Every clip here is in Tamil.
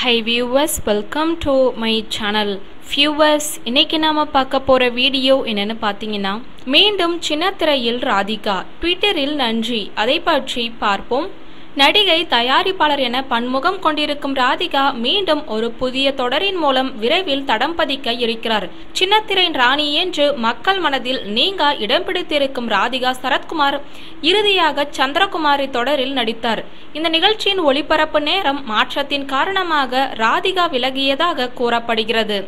high viewers welcome to my channel viewers இன்னைக்கு நாம பார்க்க போற வீடியோ என்னன்னு பார்த்தீங்கன்னா மீண்டும் சின்னத்திரையில் ராதிகா ட்விட்டரில் நன்றி அதை பற்றி பார்ப்போம் நடிகை தயாரிப்பாளர் என பன்முகம் கொண்டிருக்கும் ராதிகா மீண்டும் ஒரு புதிய தொடரின் மூலம் விரைவில் தடம் பதிக்க இருக்கிறார் சின்னத்திரை ராணி என்று மக்கள் மனதில் நீங்க இடம் பிடித்திருக்கும் ராதிகா சரத்குமார் இறுதியாக சந்திரகுமாரி தொடரில் நடித்தார் இந்த நிகழ்ச்சியின் ஒளிபரப்பு நேரம் மாற்றத்தின் காரணமாக ராதிகா விலகியதாக கூறப்படுகிறது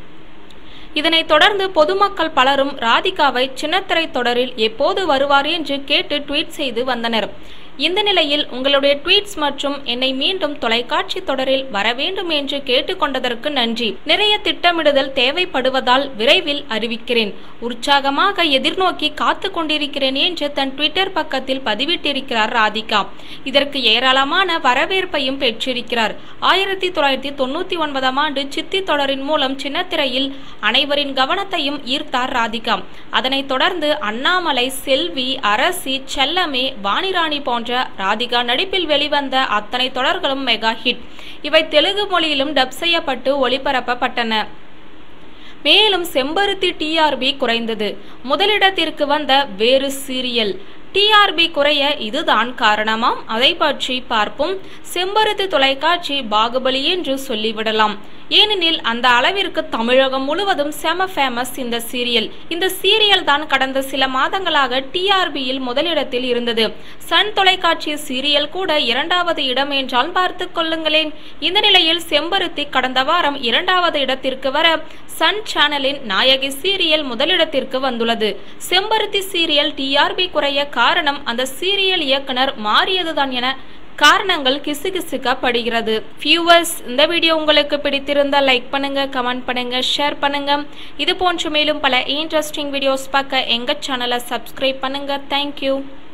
இதனைத் தொடர்ந்து பொதுமக்கள் பலரும் ராதிகாவை சின்னத்திரை தொடரில் எப்போது வருவார் என்று கேட்டு ட்வீட் செய்து வந்தனர் இந்த நிலையில் உங்களுடைய ட்வீட்ஸ் மற்றும் என்னை மீண்டும் தொலைக்காட்சி தொடரில் வர வேண்டும் என்று கேட்டுக்கொண்டதற்கு நன்றி நிறைய திட்டமிடுதல் தேவைப்படுவதால் விரைவில் அறிவிக்கிறேன் உற்சாகமாக எதிர்நோக்கி காத்து கொண்டிருக்கிறேன் என்று தன் ட்விட்டர் பக்கத்தில் பதிவிட்டிருக்கிறார் ராதிகா இதற்கு ஏராளமான வரவேற்பையும் பெற்றிருக்கிறார் ஆயிரத்தி தொள்ளாயிரத்தி தொண்ணூத்தி ஒன்பதாம் ஆண்டு சித்தி தொடரின் மூலம் சின்னத்திரையில் அனைவரின் கவனத்தையும் ஈர்த்தார் ராதிகா அதனைத் தொடர்ந்து அண்ணாமலை செல்வி அரசி செல்லமே வாணிராணி போன்ற ராதிகா நடிப்பில் வெளிவந்த அத்தனை தொடர்களும் மெகா ஹிட் இவை தெலுங்கு மொழியிலும் டப் செய்யப்பட்டு ஒளிபரப்பப்பட்டன மேலும் செம்பருத்தி டிஆர்பி குறைந்தது முதலிடத்திற்கு வந்த வேறு சீரியல் டிஆர்பி குறைய இதுதான் காரணமாம் அதை பற்றி பார்ப்போம் செம்பருத்தி தொலைக்காட்சி பாகுபலி என்று சொல்லிவிடலாம் ஏனெனில் அந்த அளவிற்கு தமிழகம் முழுவதும் செம ஃபேமஸ் இந்த சீரியல் இந்த சீரியல் தான் கடந்த சில மாதங்களாக டிஆர்பியில் முதலிடத்தில் இருந்தது சன் தொலைக்காட்சி சீரியல் கூட இரண்டாவது இடம் என்றால் பார்த்து கொள்ளுங்களேன் இந்த நிலையில் செம்பருத்தி கடந்த வாரம் இரண்டாவது இடத்திற்கு வர சன் சேனலின் நாயகி சீரியல் முதலிடத்திற்கு வந்துள்ளது செம்பருத்தி சீரியல் டிஆர்பி குறைய காரணம் அந்த சீரியல் இயக்குனர் மாறியதுதான் என காரணங்கள் கிசுகிசுக்கப்படுகிறது வியூவர்ஸ் இந்த வீடியோ உங்களுக்கு பிடித்திருந்தால் லைக் பண்ணுங்க கமெண்ட் பண்ணுங்க ஷேர் பண்ணுங்க இது போன்ற மேலும் பல இன்ட்ரெஸ்டிங் வீடியோஸ் பார்க்க எங்க சேனலை சப்ஸ்கிரைப் பண்ணுங்க தேங்க்யூ